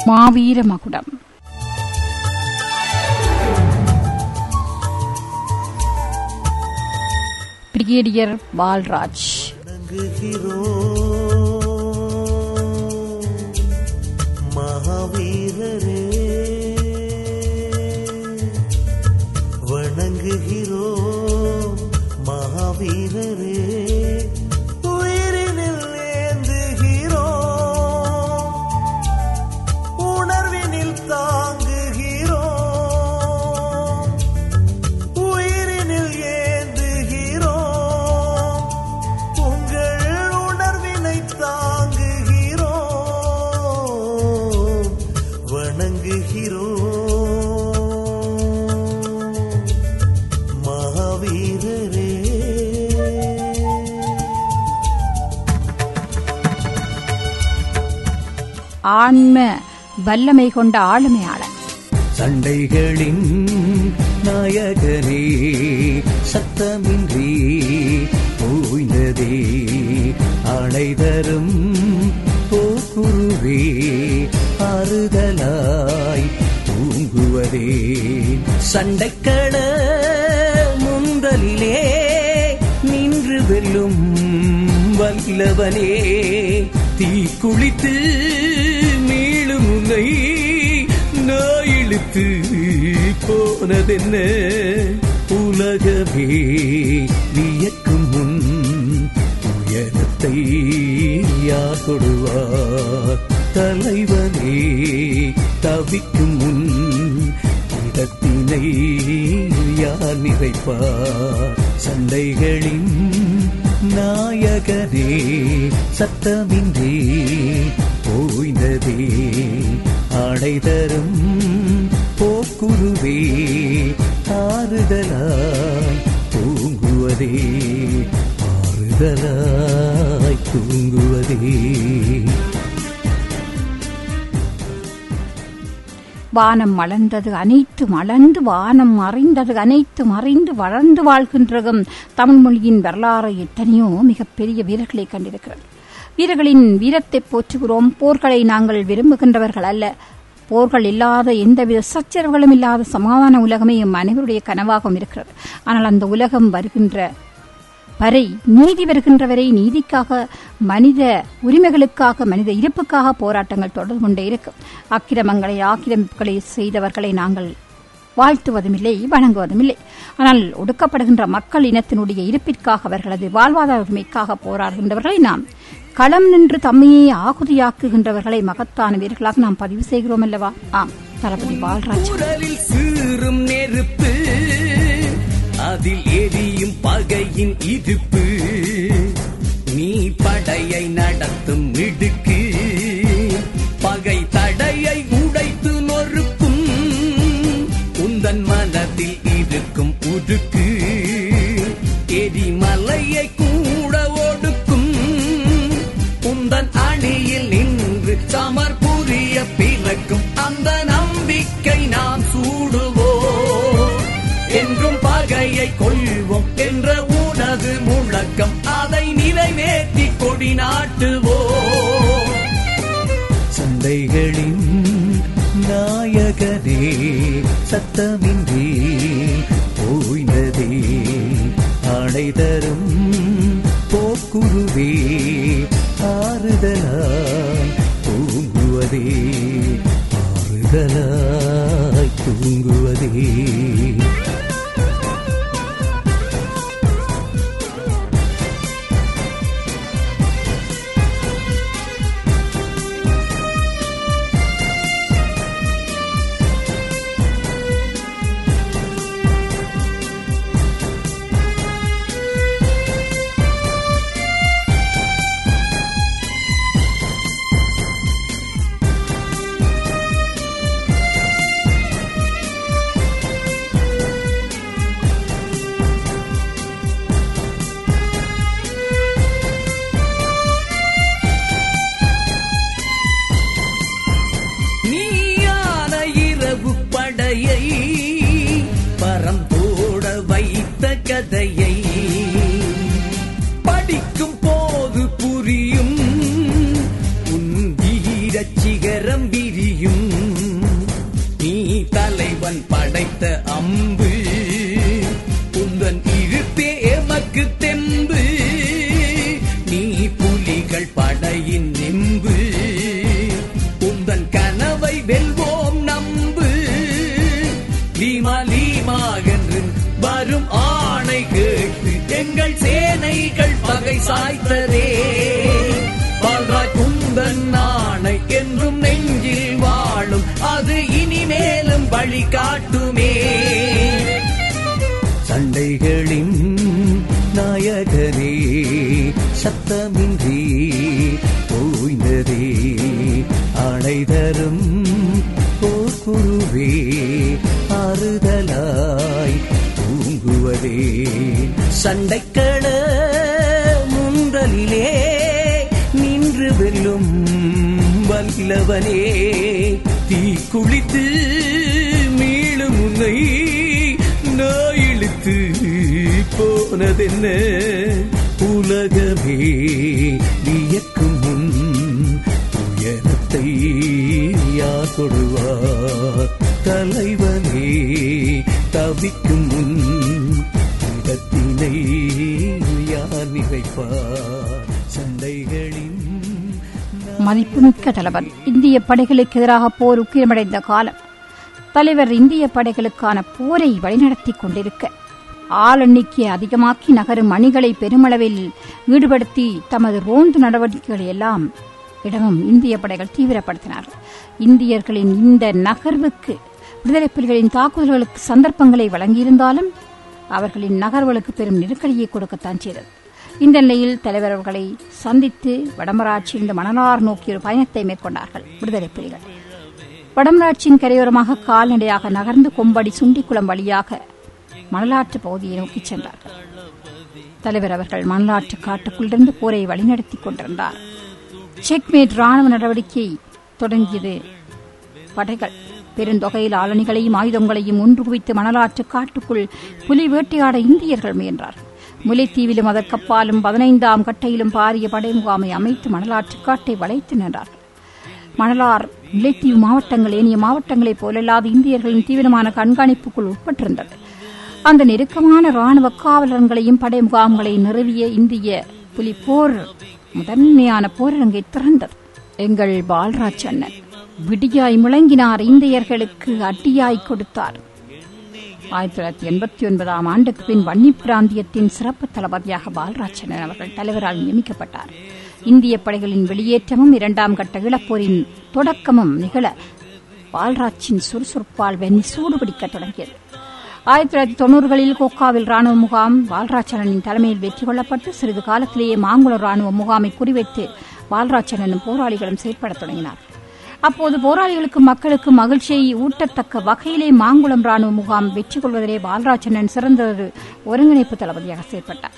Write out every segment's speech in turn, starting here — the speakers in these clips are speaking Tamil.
மாவீர மகுடம் பிரிகேடியர் பால்ராஜ் மகாவீரரே வணங்குகிறோ மகாவீரரே உயிரினில் ஏந்துகிறோ உணர்வினில் தாங்குகிறோ உயிரினில் ஏந்துகிறோ உங்கள் உணர்வினை தாங்குகிறோ வணங்குகிறோ மகாவீரரே ஆன்ம வல்லமை கொண்ட ஆளுமையாளர் சண்டைகளின் நாயகனே சத்தமின்றி ஓய்ந்ததே அணை தரும் போக்குருவே ஆறுதலாய் தூங்குவதே சண்டைக்கள முந்தலிலே நின்று வெல்லும் வல்லவனே தீ குளித்து மீளும் உன்னை நான் இழுத்து போனதென்ன உலகமே வியக்கும் முன் உயரத்தை யார் தொடுவார் தலைவனே தவிக்கும் முன் இடத்தினை யார் நிறைப்பார் சண்டைகளின் நாயகனே சத்தமின்றி ஓய்ந்ததே ஆடை தரும் போக்குருவே ஆறுதலாய் தூங்குவதே ஆறுதலாய் தூங்குவதே வானம் மலர்ந்தது அனைத்து மலர்ந்து வானம் மறைந்தது அனைத்து மறைந்து வளர்ந்து வாழ்கின்றதும் தமிழ் மொழியின் வரலாறு எத்தனையோ மிகப்பெரிய வீரர்களை கண்டிருக்கிறது வீரர்களின் வீரத்தை போற்றுகிறோம் போர்களை நாங்கள் விரும்புகின்றவர்கள் அல்ல போர்கள் இல்லாத எந்தவித சச்சரவுகளும் இல்லாத சமாதான உலகமே எம் அனைவருடைய கனவாகவும் இருக்கிறது ஆனால் அந்த உலகம் வருகின்ற வரை நீதி வருகின்ற வரை நீதிக்காக மனித உரிமைகளுக்காக மனித இருப்புக்காக போராட்டங்கள் தொடர்ந்து கொண்டே இருக்கும் அக்கிரமங்களை ஆக்கிரமிப்புகளை செய்தவர்களை நாங்கள் வாழ்த்துவதும் இல்லை வணங்குவதும் இல்லை ஆனால் ஒடுக்கப்படுகின்ற மக்கள் இனத்தினுடைய இருப்பிற்காக அவர்களது வாழ்வாதார உரிமைக்காக போராடுகின்றவர்களை நாம் களம் நின்று தம்மையே ஆகுதியாக்குகின்றவர்களை மகத்தான வீரர்களாக நாம் பதிவு செய்கிறோம் அல்லவா ஆம் தளபதி பால்ராஜ் குரலில் சீறும் நெருப்பு அதில் எரியும் பகையின் இருப்பு நீ படையை நடத்தும் மிடுக்கு பகை தடையை உடைத்து நொறுக்கும் உந்தன் மனதில் இருக்கும் உருக்கு எரிமலையை கூட ஒடுக்கும் உந்தன் அணியில் நின்று சமர் புரிய பிறக்கும் அந்த நம்பிக்கை நாம் சூடுவோம் என்றும் பகையை கொள்வோம் என்ற உனது முழக்கம் அதை நிறைவேற்றி கொடி நாட்டுவோம் சந்தைகளின் நாயகனே சத்தமின்றி ஓய்ந்ததே ஆடை தரும் போக்குருவே ஆறுதலாய் தூங்குவதே ஆறுதலாய் தூங்குவதே நீயான இரவு படையை பரந்தோட வைத்த கதையை படிக்கும் போது புரியும் உன் வீரச் சிகரம் விரியும் நீ தலைவன் படைத்த அம்பு உந்தன் இருப்பே எமக்கு தெம்பு நீ புலிகள் படையின் நிம்பு உந்தன் கனவை வெல்வோம் நம்பு லீமா லீமா என்று வரும் ஆணை கேட்டு எங்கள் சேனைகள் பகை சாய்த்ததே பால்ராய் குந்தன் ஆணை என்றும் நெஞ்சில் வாழும் அது இனிமேலும் வழி காட்டுமே சண்டைகளின் நாயகரே சத்தமின்றி ஓய்ந்ததே ஆணை தரும் போர்க்குருவே ஆறுதலாய் தூங்குவதே சண்டைக்கள முன்றலிலே நின்று வெல்லும் வல்லவனே தீ குளித்து மீளும் உன்னை நாய் இழுத்து போனதென்ன உலகமே வியக்கும் முன் துயரத்தை யார் தொடுவார் தலைவனே தவிக்கும் முன் இடத்தினை யார் நிறைப்பார் சண்டைகளின் மதிப்புமிக்க தலைவர் இந்திய படைகளுக்கு எதிராக போர் உக்கிரமடைந்த காலம் தலைவர் இந்திய படைகளுக்கான போரை வழிநடத்திக் கொண்டிருக்க ஆள் எண்ணிக்கை அதிகமாக்கி நகரும் அணிகளை பெருமளவில் ஈடுபடுத்தி தமது ரோந்து நடவடிக்கைகளை எல்லாம் இடமும் இந்திய படைகள் தீவிரப்படுத்தினார்கள் இந்தியர்களின் இந்த நகர்வுக்கு விடுதலை புலிகளின் தாக்குதல்களுக்கு சந்தர்ப்பங்களை வழங்கியிருந்தாலும் அவர்களின் நகர்வுகளுக்கு பெரும் நெருக்கடியை கொடுக்கத்தான் செய்தது இந்த நிலையில் தலைவர் அவர்களை சந்தித்து வடமராட்சியிலிருந்து மணலார் நோக்கி ஒரு பயணத்தை மேற்கொண்டார்கள் விடுதலை புலிகள் வடமராட்சியின் கரையோரமாக கால்நடையாக நகர்ந்து கொம்படி சுண்டிக்குளம் வழியாக மணலாற்று பகுதியை நோக்கிச் சென்றார்கள் தலைவர் அவர்கள் மணலாற்று காட்டுக்குள்ளிருந்து போரை வழிநடத்திக் கொண்டிருந்தார் செக்மேட் ராணுவ நடவடிக்கை தொடங்கியது படைகள் பெருந்தொகையில் ஆளணிகளையும் ஆயுதங்களையும் ஒன்று குவித்து மணலாற்று காட்டுக்குள் புலி வேட்டையாட இந்தியர்கள் முயன்றார்கள் முல்லைத்தீவிலும் அதற்கப்பாலும் பதினைந்தாம் கட்டையிலும் பாரிய படை முகாமை அமைத்து மணலாற்று காட்டை வளைத்து நின்றார்கள் மணலார் முல்லைத்தீவு மாவட்டங்கள் ஏனைய மாவட்டங்களைப் போலல்லாது இந்தியர்களின் தீவிரமான கண்காணிப்புக்குள் உட்பட்டிருந்தது அந்த நெருக்கமான ராணுவ காவலர்களையும் படை முகாம்களை நிறுவிய இந்திய புலி போர் முதன்மையான போரரங்கை திறந்தது எங்கள் பால்ராஜ் அண்ணன் விடியாய் முழங்கினார் இந்தியர்களுக்கு அடியாய் கொடுத்தார் ஆயிரத்தி தொள்ளாயிரத்தி எண்பத்தி ஒன்பதாம் ஆண்டுக்கு பின் வன்னி பிராந்தியத்தின் சிறப்பு தளபதியாக பால்ராஜன் அவர்கள் தலைவரால் நியமிக்கப்பட்டார் இந்திய படைகளின் வெளியேற்றமும் இரண்டாம் கட்ட இளப்போரின் தொடக்கமும் நிகழ பால்ராஜின் சுறுசுறுப்பால் வெண்ணி சூடுபிடிக்கத் தொடங்கியது ஆயிரத்தி தொள்ளாயிரத்தி தொண்ணூறுகளில் கோக்காவில் ராணுவ முகாம் பால்ராஜனின் தலைமையில் வெற்றி கொள்ளப்பட்டு சிறிது காலத்திலேயே மாங்குளம் ராணுவ முகாமை குறிவைத்து பால்ராஜனும் போராளிகளும் செயற்படத் தொடங்கினார் அப்போது போராளிகளுக்கு மக்களுக்கு மகிழ்ச்சியை ஊட்டத்தக்க வகையிலே மாங்குளம் ராணுவ முகாம் வெற்றி கொள்வதிலே பாலராஜனன் சிறந்தொரு ஒருங்கிணைப்பு தளபதியாக செயற்பட்டார்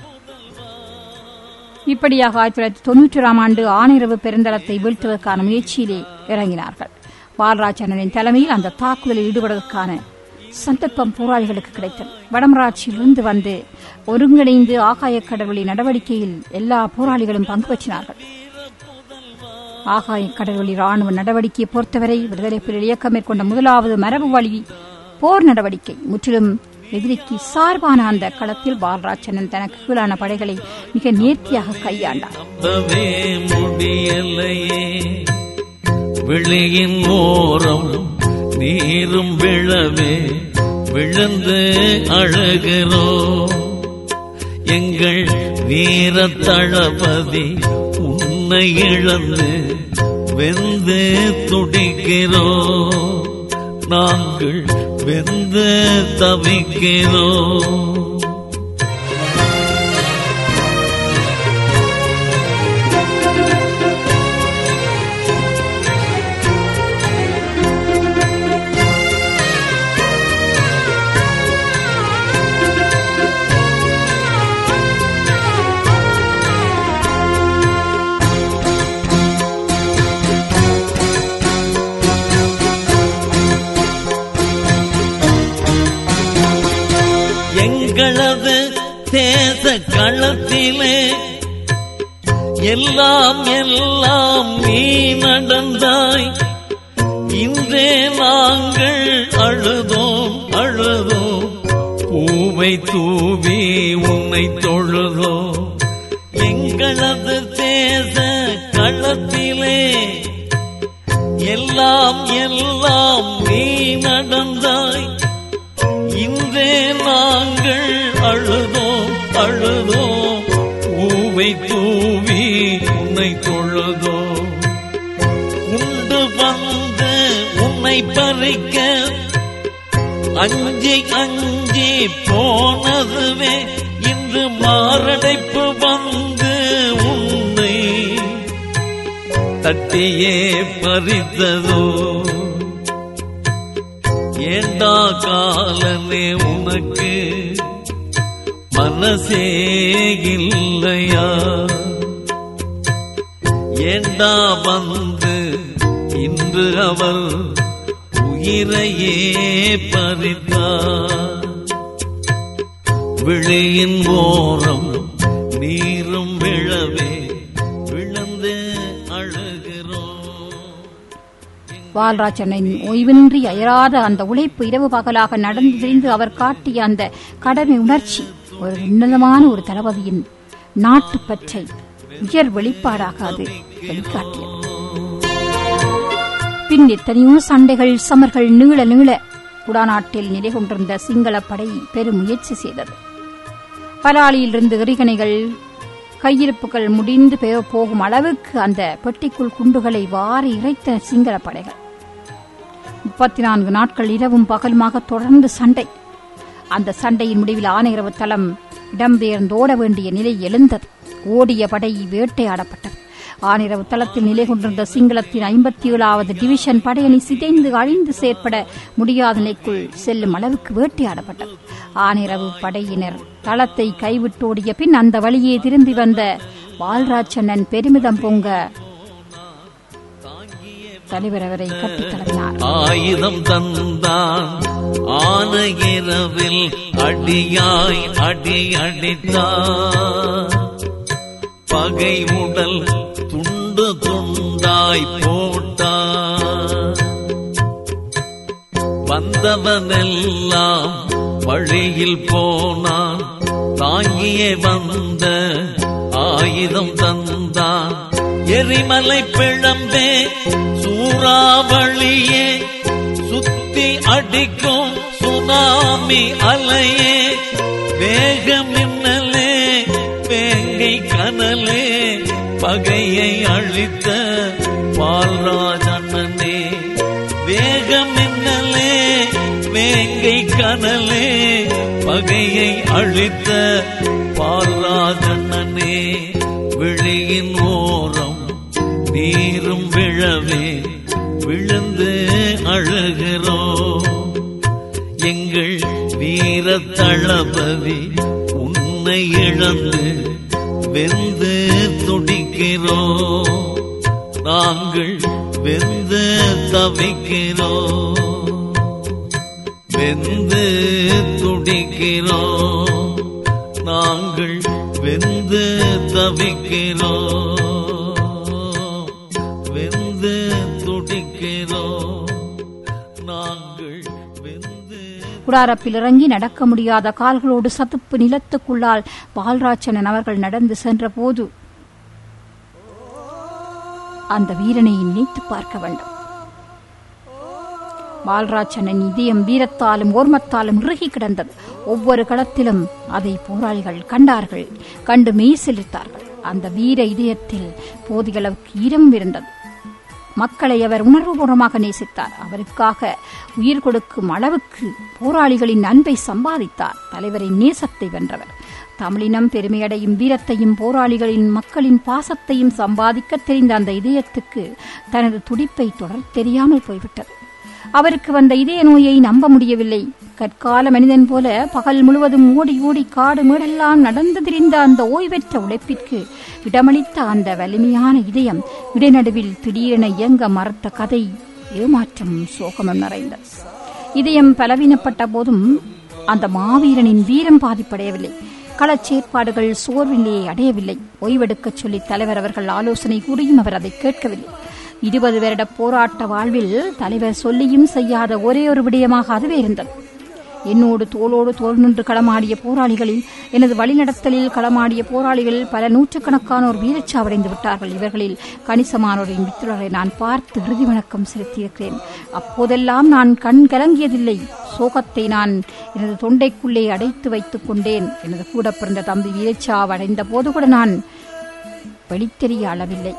இப்படியாக ஆயிரத்தி தொள்ளாயிரத்தி தொன்னூற்றி ஆறாம் ஆண்டு ஆனிரவு பெருந்தளத்தை வீழ்த்துவதற்கான முயற்சியிலே இறங்கினார்கள் பாலராஜனின் தலைமையில் அந்த தாக்குதலில் ஈடுபடுவதற்கான சந்தர்ப்பம் போராளிகளுக்கு கிடைத்தது வடமராட்சியிலிருந்து வந்து ஒருங்கிணைந்து ஆகாய கடவுளி நடவடிக்கையில் எல்லா போராளிகளும் பங்கு பெற்றினார்கள் ஆகாய கடல்வழி ராணுவ நடவடிக்கையை பொறுத்தவரை விடுதலை புலிகள் இயக்கம் மேற்கொண்ட முதலாவது மரபு வழி போர் நடவடிக்கை முற்றிலும் எதிரிக்கு சார்பான அந்த களத்தில் பாலராஜனன் தனக்கு கீழான படைகளை மிக நேர்த்தியாக கையாண்டார் நம்பவே முடியலையே வெளியின் ஓரம் நீரும் விழவே விழுந்து அழகிறோ எங்கள் வீர தளபதி உன்னை இழந்து வெந்து துடிக்கிறோ நாங்கள் வெந்து தவிக்கிறோம் எங்களது தேச களத்திலே எல்லாம் எல்லாம் நீ நடந்தாய் நாங்கள் அழுதோம் அழுதோம் பூவை தூவி உன்னை தொழுதோம் எங்களது தேச களத்திலே எல்லாம் எல்லாம் நீ நடந்தாய் இன்றே நாங்கள் அழுதோம் அழுதோம் பூவை தூவி உன்னை தொழுதோம் உண்டு வந்து உன்னை பறிக்க அஞ்சி அஞ்சி போனதுவே இன்று மாரடைப்பு வந்து உன்னை தட்டியே பறித்ததோ ஏண்டா காலமே உனக்கு மனசே இல்லையா ஏண்டா வந்து இன்று அவர் உயிரையே பறித்தார் விழியின் ஓரம் நீரும் விழவே விழுந்து அழுகிறோம் வால்ராஜனின் ஓய்வின்றி அயராத அந்த உழைப்பு இரவு பகலாக நடந்து தெரிந்து அவர் காட்டிய அந்த கடமை உணர்ச்சி ஒரு உன்னதமான ஒரு தளபதியின் நாட்டுப்பற்றை உயர் வெளிப்பாடாக அது வெளிக்காட்டியது பின் எத்தனையோ சண்டைகள் சமர்கள் நீள நீள குடாநாட்டில் நிலை கொண்டிருந்த சிங்கள படை பெரும் முயற்சி செய்தது பலாளியிலிருந்து எறிகணைகள் கையிருப்புகள் முடிந்து பெ- போகும் அளவுக்கு அந்த பெட்டிக்குள் குண்டுகளை வாரி இறைத்த சிங்கள படைகள் முப்பத்தி நான்கு நாட்கள் இரவும் பகலுமாக தொடர்ந்து சண்டை அந்த சண்டையின் முடிவில் ஆனையரவு தளம் இடம்பெயர்ந்தோட வேண்டிய நிலை எழுந்தது ஓடிய படை வேட்டையாடப்பட்டது ஆனிரவு தளத்தில் நிலை கொண்டிருந்த சிங்களத்தின் ஐம்பத்தி ஏழாவது டிவிஷன் படையணி சிதைந்து அழிந்து செயற்பட முடியாத நிலைக்குள் செல்லும் அளவுக்கு வேட்டையாடப்பட்டது ஆனிரவு படையினர் தளத்தை கைவிட்டோடிய பின் அந்த வழியே திரும்பி வந்த வால்ராஜண்ணன் பெருமிதம் பொங்க தலைவர் அவரை கட்டித் தடவினார் ஆயுதம் தந்தான் ஆன இரவில் அடியாய் அடி அடித்தான் பகை உடல் துண்டு துண்டாய் போட்டான் வந்தவனெல்லாம் வழியில் போனான் தாங்கியே வந்த ஆயுதம் தந்தான் எரிமலை பிழம்பே சூறாவளியே சுத்தி அடிக்கும் சுனாமி அலையே வேக மின்னலே வேங்கை கனலே பகையை அழித்த பால்ராஜனே வேக மின்னலே வேங்கை கனலே பகையை அழித்த பால்ராஜனே விழியின் ஓரம் நீரும் விழவே விழுந்து அழுகிறோம் எங்கள் வீர தளபதி உன்னை இழந்து வெந்து துடிக்கிறோம் நாங்கள் வெந்து தவிக்கிறோம் வெந்து துடிக்கிறோம் நாங்கள் வெந்து தவிக்கிறோம் வெந்து துடிக்கிறோம் நாங்கள் வெந்து குடாரப்பில் இறங்கி நடக்க முடியாத கால்களோடு சதுப்பு நிலத்துக்குள்ளால் பால்ராஜனன் அவர்கள் நடந்து சென்றபோது அந்த வீரனை நினைத்து பார்க்க வேண்டும் பால்ராஜனின் இதயம் வீரத்தாலும் ஓர்மத்தாலும் இறுகி கிடந்தது ஒவ்வொரு களத்திலும் அதை போராளிகள் கண்டார்கள் கண்டு மெய் செலுத்தார்கள் அந்த வீர இதயத்தில் போதிய அளவுக்கு ஈரம் இருந்தது மக்களை அவர் உணர்வுபூர்வமாக நேசித்தார் அவருக்காக உயிர் கொடுக்கும் அளவுக்கு போராளிகளின் அன்பை சம்பாதித்தார் தலைவரின் நேசத்தை வென்றவர் தமிழினம் பெருமையடையும் வீரத்தையும் போராளிகளின் மக்களின் பாசத்தையும் சம்பாதிக்க தெரிந்த அந்த இதயத்துக்கு தனது துடிப்பை தொடர் தெரியாமல் போய்விட்டது அவருக்கு வந்த இதய நோயை நம்ப முடியவில்லை கற்கால மனிதன் போல பகல் முழுவதும் ஓடி ஓடி காடு மேடெல்லாம் நடந்து திரிந்த அந்த ஓய்வற்ற உழைப்பிற்கு இடமளித்த அந்த வலிமையான இதயம் இடைநடுவில் திடீரென இயங்க மறுத்த கதை ஏமாற்றமும் சோகமும் நிறைந்தது இதயம் பலவீனப்பட்ட போதும் அந்த மாவீரனின் வீரம் பாதிப்படையவில்லை களச்சேற்பாடுகள் சோர்வில்லையை அடையவில்லை ஓய்வெடுக்கச் சொல்லி தலைவர் அவர்கள் ஆலோசனை கூறியும் அவர் அதை கேட்கவில்லை இருபது வருட போராட்ட வாழ்வில் தலைவர் சொல்லியும் செய்யாத ஒரே ஒரு விடயமாக அதுவே இருந்தது என்னோடு தோளோடு தோள் நின்று களமாடிய போராளிகளில் எனது வழிநடத்தலில் களமாடிய போராளிகளில் பல நூற்றுக்கணக்கானோர் வீரச்சாவடைந்து விட்டார்கள் இவர்களில் கணிசமானோரின் மித்திரரை நான் பார்த்து இறுதி வணக்கம் செலுத்தியிருக்கிறேன் அப்போதெல்லாம் நான் கண் கலங்கியதில்லை சோகத்தை நான் எனது தொண்டைக்குள்ளே அடைத்து வைத்துக் கொண்டேன் எனது கூட பிறந்த தம்பி வீரச்சாவடைந்த போது கூட நான் வெளித்தெரிய அளவில்லை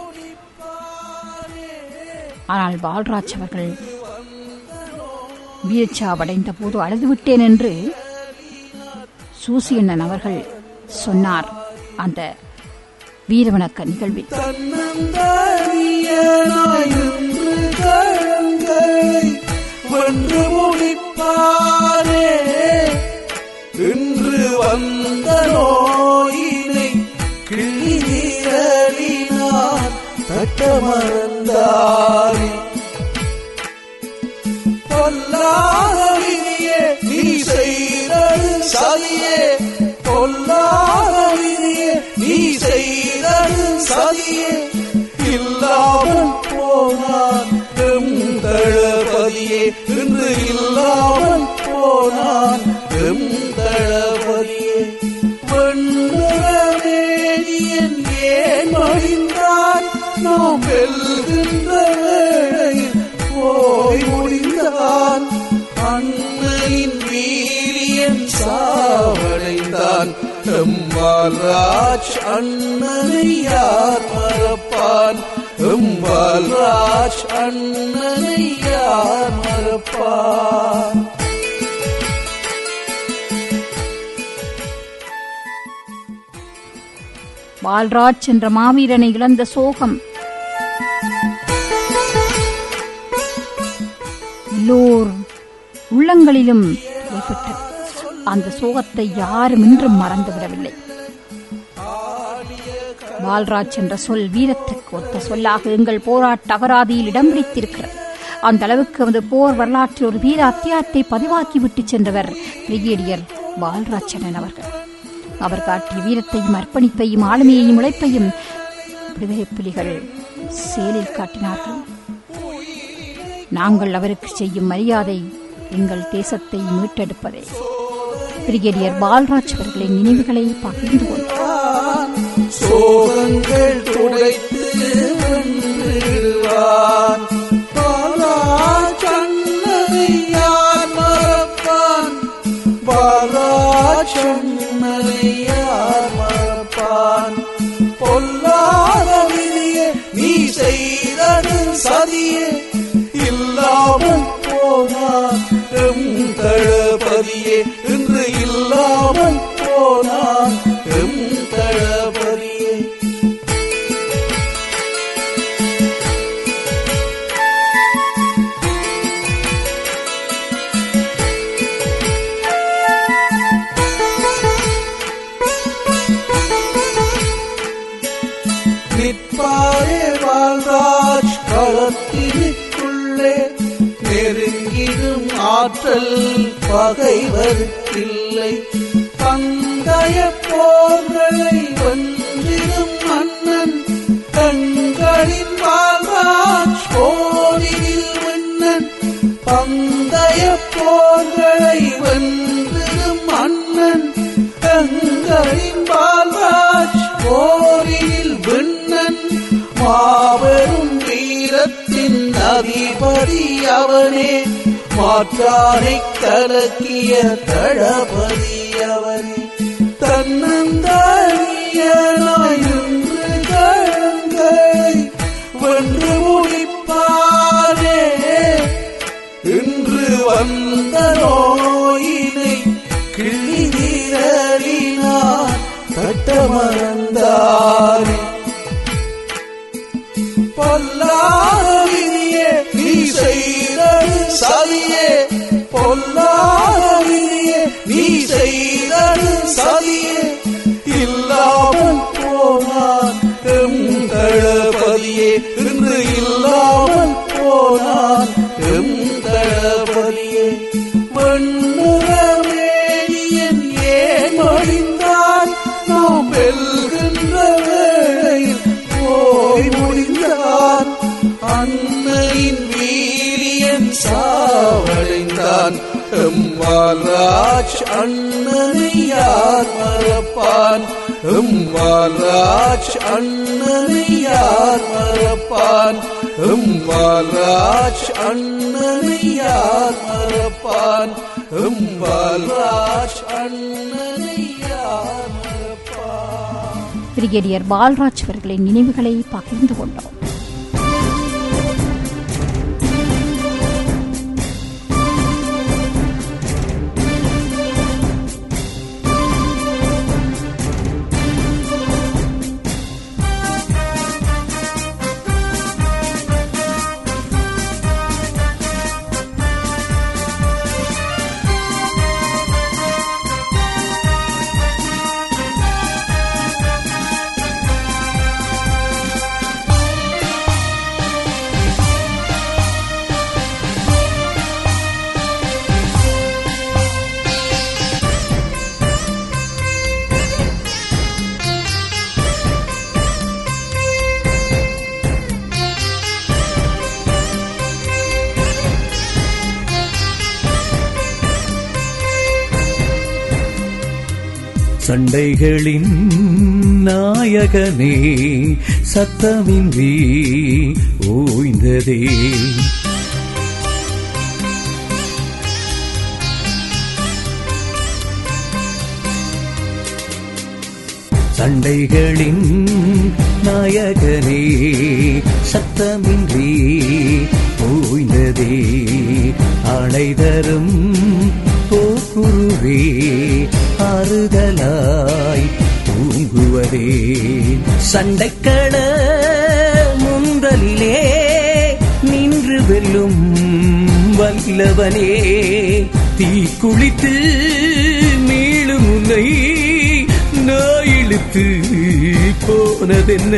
ஆனால் பால்ராஜ் அவர்கள் வீரச்சாவடைந்த போது அழுதுவிட்டேன் என்று சூசியண்ணன் அவர்கள் சொன்னார் அந்த வீரவணக்க நிகழ்வில் தன்னந்தனியனாயின்று கழங்களை வென்று முடிப்பாரே இன்று வந்த நோயினை கிள்ளி நீரடினார் தட்ட மறந்தாரே பொல்லாவினியே நீ செய்தது சதியே பொல்லாவினியே நீ செய்தது சதியே இல்லாமல் போனான் எம் தளபதியே இன்று இல்லாமல் போனான் எம் தளபதியே வெண்ணுறவேணியன் ஏன் மடிந்தான் நாம் வெல்கின்ற வேளையில் போய் முடிந்தான் அன்னையின் வீரியன் சாவடைந்தான் எம்பால்ராஜ் அண்ணனை யார் மறப்பான் எம்பால்ராஜ் அண்ணனை யார் மறப்பான் பால்ராஜ் என்ற மாவீரனை இழந்த சோகம் எல்லோர் உள்ளங்களிலும் ஏற்பட்டது அந்த சோகத்தை யாரும் இன்றும் மறந்துவிடவில்லை பால்ராஜ் என்ற சொல் வீரத்துக்கு ஒத்த சொல்லாக எங்கள் போராட்ட அகராதியில் இடம் பிடித்திருக்கிறது அந்த அளவுக்கு அந்த போர் வரலாற்றில் ஒரு வீர அத்தியாயத்தை பதிவாக்கி விட்டு சென்றவர் பிரிகேடியர் பால்ராஜன் அவர்கள் அவர் காட்டிய வீரத்தையும் அர்ப்பணிப்பையும் ஆளுமையையும் உழைப்பையும் விடுதலை புலிகள் செயலில் காட்டினார்கள் நாங்கள் அவருக்கு செய்யும் மரியாதை எங்கள் தேசத்தை மீட்டெடுப்பதே பிரிகேடியர் பால்ராஜ் அவர்களின் நினைவுகளை பகிர்ந்து கொண்டார் சோகங்கள் துடைத்து வென்றிடுவான் பாலாச்சன்னதை யார் மறப்பான் பாலாச்சன்னதை யார் மறப்பான் பொல்லாத விதியே நீ செய்தது சதியே இல்லாமல் போனான் எம் தளபதியே இன்று இல்லாமல் போனான் எம் தளபதியே நிற்பாரே வாழ்ராஜ் களத்தினுக்குள்ளே நெருங்கிடும் ஆற்றல் பகைவருக்கில்லை பந்தய போர்களை வென்றிடும் மன்னன் கண்களின் வாழ்ராஜ் போரில் மன்னன் பந்தய போர்களை வென்றிடும் மன்னன் கண்களின் வாழ்ராஜ் போரில் விண்ணன் மாபெரும் வீரத்தின் அதிபதி அவனே மாற்றானை கலக்கிய தளபதி அவனே தன்னந்தானியனாயின்று கழங்களை வென்று முடிப்பாரே இன்று வந்த நோயினை கிள்ளி நீரறினார் தட்ட மறந்தாரே பொல்லாவினியே நீ செய்தது சதியே பொல்லாவினியே நீ செய்தது சதியே இல்லாமல் போனான் எம் தளபதியே இன்று இல்லாமல் போனான் எம் தளபதியே மண்ணுறவேணியன் ஏன் மடிந்தான் நாம் வெல்கின்ற வேளையில் போய் முடிந்தான் அன் சாவடைந்தான் எம்மால்ராஜ் அண்ணனை யார் மறப்பான் எம்மால்ராஜ் அண்ணனை யார் மறப்பான் எம்மால்ராஜ் அண்ணனை யார் மறப்பான் எம்மால்ராஜ் அண்ணனை யார் மறப்பான் பிரிகேடியர் பால்ராஜ் அவர்களின் நினைவுகளை பகிர்ந்து கொண்டோம் சண்டைகளின் நாயகனே சத்தமின்றி ஓய்ந்ததே சண்டைகளின் நாயகனே சத்தமின்றி ஓய்ந்ததே ஆணை தரும் போக்குருவே ஆறுதலாய் தூங்குவதே சண்டைக்கள முன்றலிலே நின்று வெல்லும் வல்லவனே தீ குளித்து மீளும் உன்னை நாய் இழுத்து போனதென்ன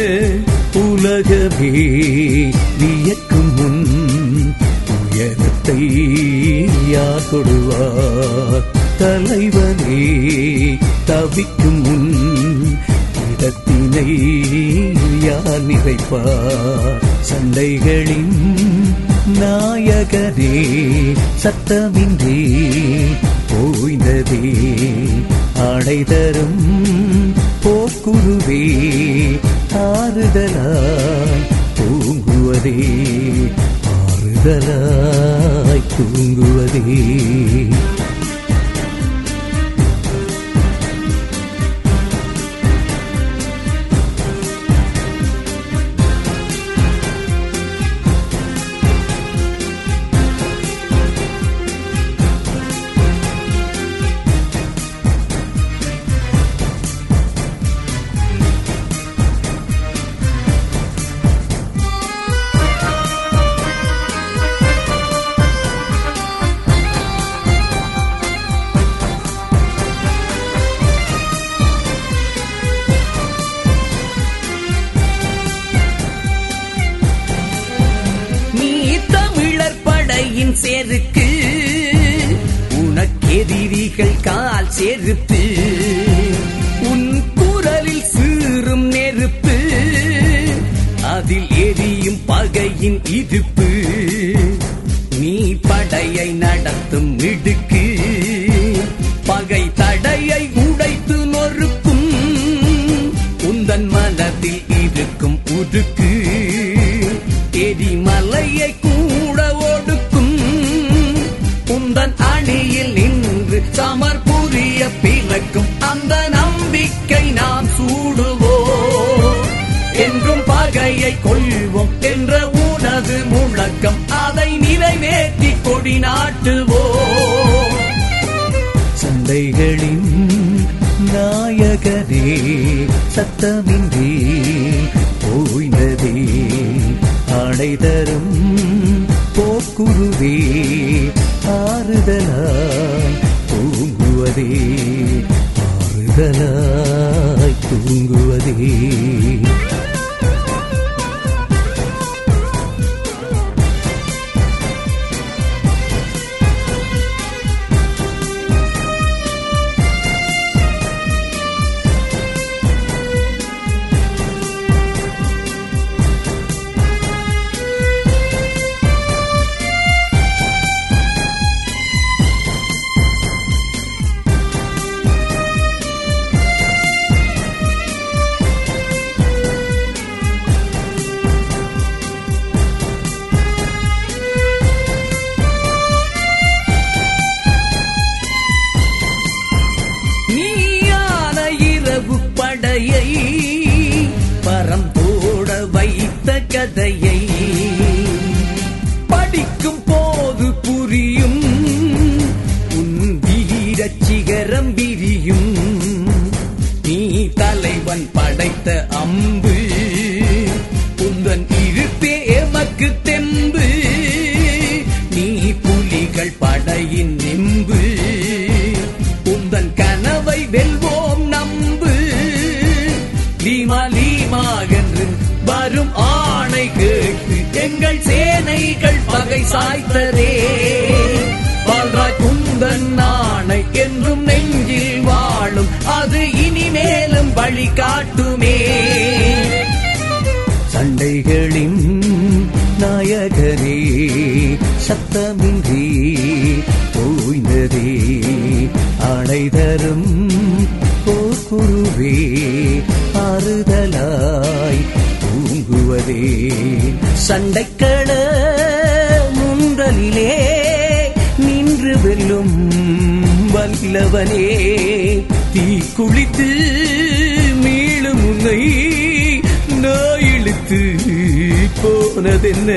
உலகமே வியக்கும் முன் உயரத்தை யார் தொடுவார் தலைவனே தவிக்கும் முன் இடத்தினை யார் நிறைப்பார் சண்டைகளின் நாயகனே சத்தமின்றி ஓய்ந்ததே ஆடை தரும் போக்குருவே ஆறுதலாய் தூங்குவதே ஆறுதலாய் தூங்குவதே நீ தமிழர் படையின் செருக்கு உனக்கெதிரிகள் கால் செருப்பு உன் குரலில் சீறும் நெருப்பு அதில் எரியும் பகையின் இருப்பு நீ படையை நடத்தும் இடுக்கு பகை தடையை உடைத்து நொறுக்கும் உந்தன் மனதில் இருக்கும் உருக்கு எரிமலையை கூட ஒடுக்கும் உந்தன் அணியில் நின்று சமர் புரிய பிறக்கும் அந்த நம்பிக்கை நாம் சூடுவோம் என்றும் பகையை கொள்வோம் என்ற உனது முழக்கம் அதை நிறைவேற்றி கொடி நாட்டுவோம் சண்டைகளின் நாயகனே சத்தமின்றி ஓய்ந்ததே ஆடை தரும் போக்குருவே ஆறுதலாய் தூங்குவதே ஆறுதலாய் தூங்குவதே கதையை படிக்கும் போது புரியும் உன் வீரச் சிகரம் விரியும் நீ தலைவன் படைத்த அம்பு உந்தன் இருப்பே எமக்கு தெம்பு நீ புலிகள் படையின் நிம்பு உந்தன் கனவை வெல்வோம் நம்பு லீமா லீமா என்று வரும் ஆணை கேட்டு எங்கள் சேனைகள் பகை சாய்த்தரே பால்ராஜ் குந்தன் ஆணை என்றும் நெஞ்சில் வாழும் அது இனிமேலும் வழி காட்டுமே சண்டைகளின் நாயகரே சத்தமின்றி ஓய்ந்ததே ஆணை தரும் போர்க்குருவே ஆறுதலாய் தூங்குவதே சண்டைக்கள முன்றலிலே நின்று வெல்லும் வல்லவனே தீ குளித்து மீளும் உன்னை நான் இழுத்து போனதென்ன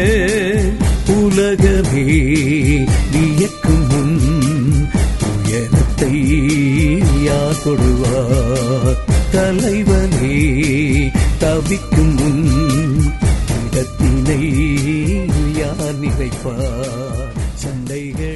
உலகமே வியக்கும் முன் உயரத்தை யார் கொடுவார் தலைவனே தவிக்கும் முன் இடத்தினை யார் நினைப்பார் சண்டைகள்